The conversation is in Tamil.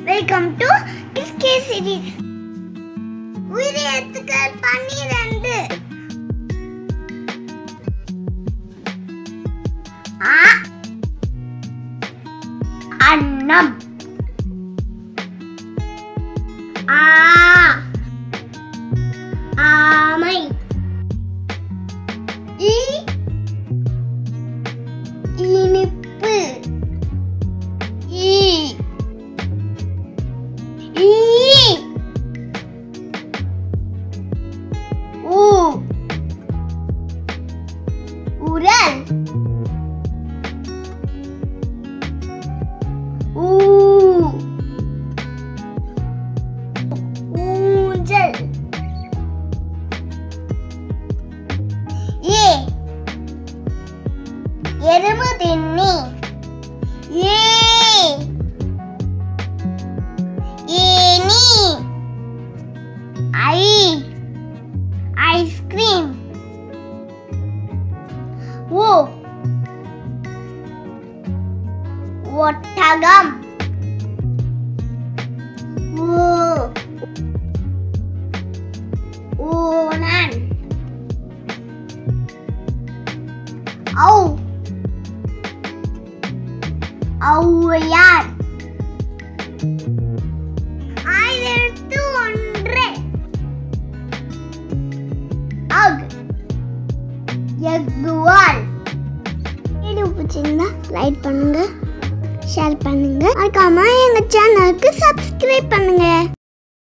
வெல்கம் டு கிஸ்கே சீரிஸ் உயிரி எழுத்துக்கள் பன்னிரண்டு ஆ அன்னம் ஆ ஆமை இ இனிப்பு ஈ ஈ ஊ உரல் ஊ ஊஞ்சல் ஏ எறும்பு தின்னி ஏ ஏனி ஐ ஐஸ்கிரீம் ஓ ஒட்டகம் ஓ ஊனன் ஔ ஔவையார் ஆயிரத்து ஒன்று அக் எக்குவால் வீடியோ பிடிச்சிருந்தா லைக் பண்ணுங்க ஷேர் பண்ணுங்க மறக்காம எங்க சேனலுக்கு சப்ஸ்கிரைப் பண்ணுங்க